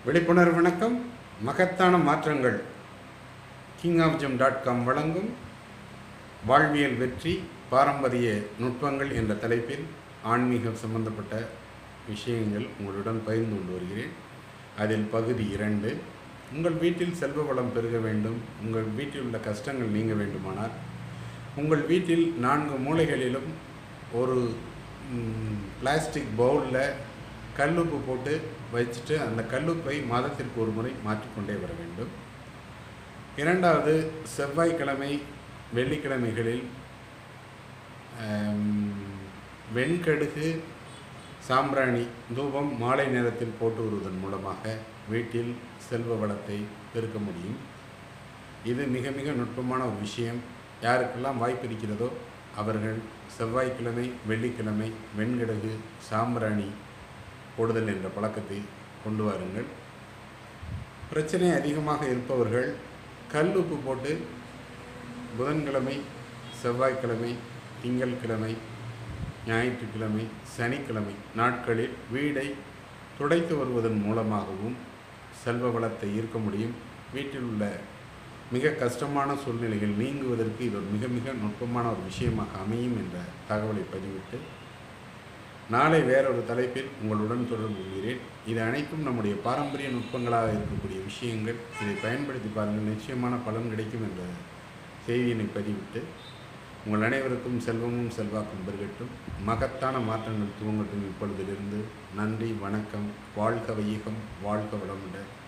விழிப்புணர்வு வணக்கம் மகத்தான மாற்றங்கள் கிங் ஆஃப் ஜம் டாட் காம் வழங்கும் வாழ்வியல் வெற்றி பாரம்பரிய நுட்பங்கள் என்ற தலைப்பில் ஆன்மீகம் சம்பந்தப்பட்ட விஷயங்கள் உங்களுடன் பகிர்ந்து கொண்டு வருகிறேன் அதில் பகுதி இரண்டு உங்கள் வீட்டில் செல்வ வளம் பெருக வேண்டும் உங்கள் வீட்டில் உள்ள கஷ்டங்கள் நீங்க வேண்டுமானால் உங்கள் வீட்டில் நான்கு மூலைகளிலும் ஒரு ம், பிளாஸ்டிக் பவுலில் கல்லுப்பு போட்டு வச்சுட்டு அந்த கல்லுப்பை மாதத்திற்கு ஒரு முறை மாற்றிக்கொண்டே வர வேண்டும் இரண்டாவது செவ்வாய்க்கிழமை வெள்ளிக்கிழமைகளில் ஆம், வெண்கடுகு சாம்பிராணி தூபம் மாலை நேரத்தில் போட்டு வருவதன் மூலமாக வீட்டில் செல்வ வளத்தை பெருக்க முடியும் இது மிக மிக நுட்பமான ஒரு விஷயம் யாருக்கெல்லாம் வாய்ப்பு இருக்கிறதோ அவர்கள் செவ்வாய்க்கிழமை வெள்ளிக்கிழமை வெண்கடுகு சாம்பிராணி போடுதல் என்ற பழக்கத்தை கொண்டு வாருங்கள் பிரச்சனை அதிகமாக இருப்பவர்கள் கல் உப்பு போட்டு புதன்கிழமை செவ்வாய்க்கிழமை திங்கட்கிழமை ஞாயிற்றுக்கிழமை சனிக்கிழமை நாட்களில் வீடை துடைத்து வருவதன் மூலமாகவும் செல்வ வளத்தை ஈர்க்க முடியும் வீட்டில் உள்ள மிக கஷ்டமான சூழ்நிலைகள் நீங்குவதற்கு இது ஒரு மிக மிக நுட்பமான ஒரு விஷயமாக அமையும் என்ற தகவலை பதிவிட்டு நாளை வேறொரு தலைப்பில் உங்களுடன் தொடர்பு கொள்கிறேன் இது அனைத்தும் நம்முடைய பாரம்பரிய நுட்பங்களாக இருக்கக்கூடிய விஷயங்கள் இதை பயன்படுத்தி பாருங்கள் நிச்சயமான பலன் கிடைக்கும் என்ற செய்தியினை பதிவிட்டு உங்கள் அனைவருக்கும் செல்வமும் செல்வாக்கும் பெருகட்டும் மகத்தான மாற்றங்கள் துவங்கட்டும் இப்பொழுதிலிருந்து நன்றி வணக்கம் வாழ்க வையகம் வாழ்க வளமுடன்